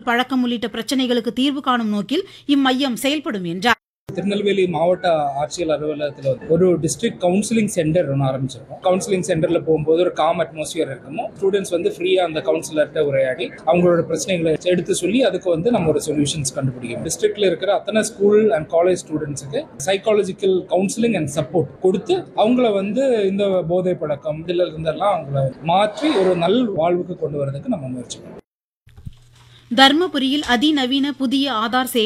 பழக்கம் உள்ளிட்ட பிரச்சனைகளுக்கு தீர்வு காணும் நோக்கில் இம்மையம் செயல்படும் என்றார் திருநெல்வேலி மாவட்ட ஆட்சியர் அலுவலகத்தில் வந்து ஒரு டிஸ்ட்ரிக்ட் கவுன்சிலிங் சென்டர் ஒன்று ஆரம்பிச்சிருக்கோம் கவுன்சிலிங் சென்டரில் போகும்போது ஒரு காம் அட்மாஸ்பியர் இருக்கும் ஸ்டூடெண்ட்ஸ் வந்து ஃப்ரீயாக அந்த கவுன்சிலர்கிட்ட உரையாடி அவங்களோட பிரச்சனைகளை எடுத்து சொல்லி அதுக்கு வந்து நம்ம ஒரு சொல்யூஷன்ஸ் கண்டுபிடிக்கும் டிஸ்ட்ரிக்ட்ல இருக்கிற அத்தனை ஸ்கூல் அண்ட் காலேஜ் ஸ்டூடெண்ட்ஸுக்கு சைக்காலஜிக்கல் கவுன்சிலிங் அண்ட் சப்போர்ட் கொடுத்து அவங்கள வந்து இந்த போதை பழக்கம் இதில் இருந்தெல்லாம் அவங்கள மாற்றி ஒரு நல் வாழ்வுக்கு கொண்டு வரதுக்கு நம்ம முயற்சி பண்ணுவோம் தர்மபுரியில் அதிநவீன புதிய ஆதார் சேவை